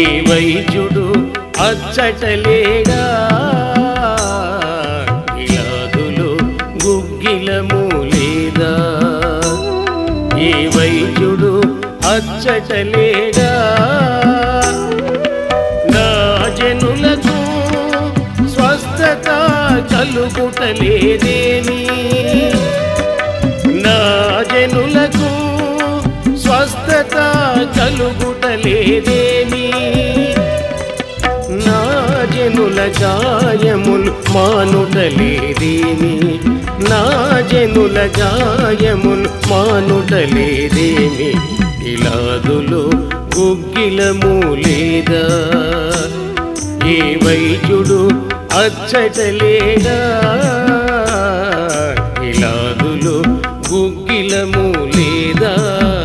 ఏ వైద్యుడు అచ్చటలేడా ఇలాదులు గుగ్గిలము లేదా ఏ వైద్యుడు అచ్చటలేడా నా జనులకు స్వస్థత కలుగుటలేదేని నా జనులకు స్వస్థత కలుగుటలేదేమి నా జనుల గాయములు మానుటలేదేమి నా జనుల గాయములు మానుటలేదేమి ఇలాదులు గుగ్గిలము లేదా ఏ వైద్యుడు అచ్చటలేడా ఇలాదులు గుగ్గిలము లేదా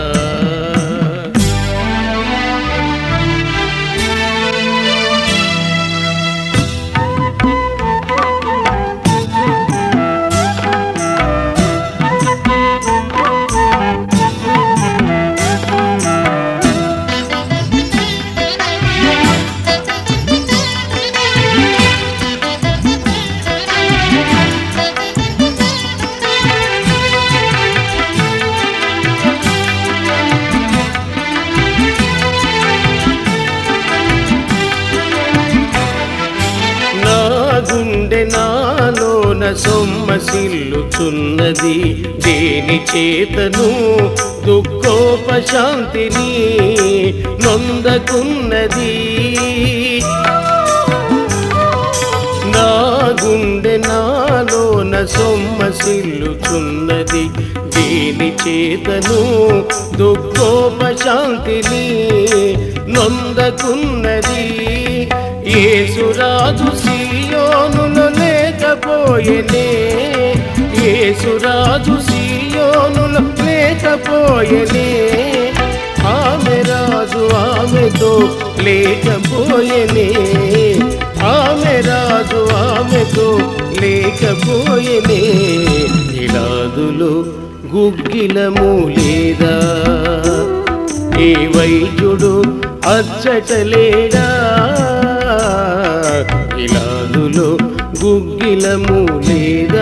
నా గుండె నాలోన సొమ్మసిల్లుచున్నది దేని చేతను దుఃఖోపశాంతిని నొందకున్నది నా గుండె నాలోన సొమ్మసిల్లుచున్నది దేని చేతను దుఃఖోపశాంతిని నొందకున్నది ఏసురాజు సియోనులో లేకపోయేనే ఏసురాజు సియోనులో లేకపోయేనే ఆమె రాజు ఆమెతో లేకపోయేనే ఆమె రాజు ఆమెతో లేకపోయేనే ఇలాదులు గుగ్గిలము లేదా ఏ వైద్యుడు అచ్చటలేడా ఇలాదులు గుగ్గిలము లేదా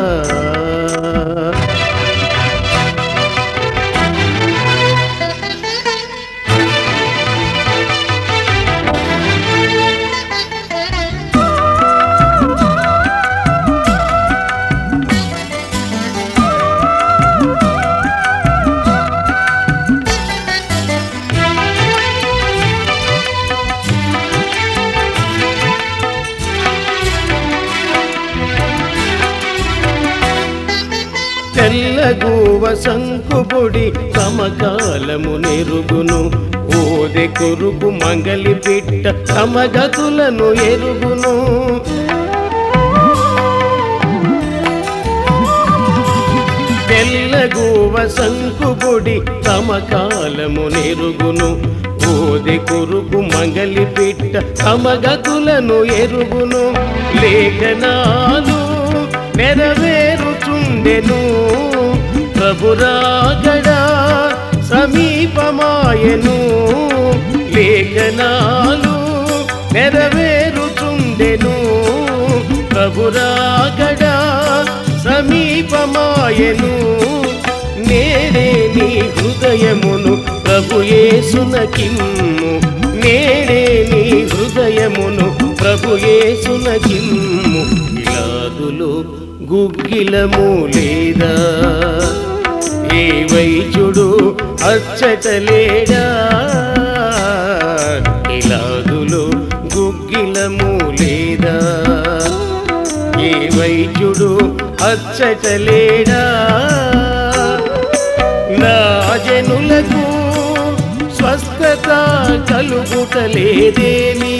తెల్లగూవ సంకుబుడి సమకాలము నెరుగును ఓదె కొరుకు మంగలి పిట్ట సమగతులను ఎరుగును తెల్లగూవ సంకుబుడి సమకాలము నెరుగును ఓదె కొరుకు మంగలి పిట్ట సమగతులను ఎరుగును లేఖనాలు నెరవేరుచుండెను ప్రభురాగడా సమీపమాయను లేఖనాలు నెరవేరుచుండెను ప్రభురాగడా సమీపమాయను నేడే నీ హృదయమును ప్రభు యేసునకిమ్ము నేడే నీ హృదయమును ప్రభు యేసునకిమ్ము ఇలాదులు గుగ్గిలము లేదా ఏ వైద్యుడు అచ్చటలేడా ఇలాదులు గుగ్గిలము లేదా ఏ వైద్యుడు అచ్చటలేడా నా జనులకు స్వస్థత కలుగుటలేదేమి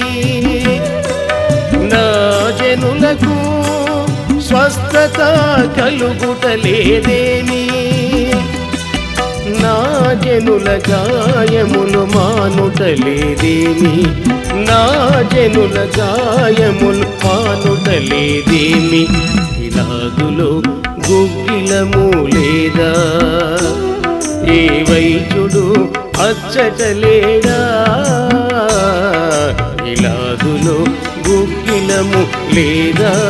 నా జనులకు స్వస్థత కలుగుటలేదేమి నా జనుల గాయములు మానుటలేదేమి నా జనుల గాయములు మానుటలేదేమి ఇలాగులో గుగ్గిలము లేదా ఏ వైద్యుడు అచ్చటలేడా లేదా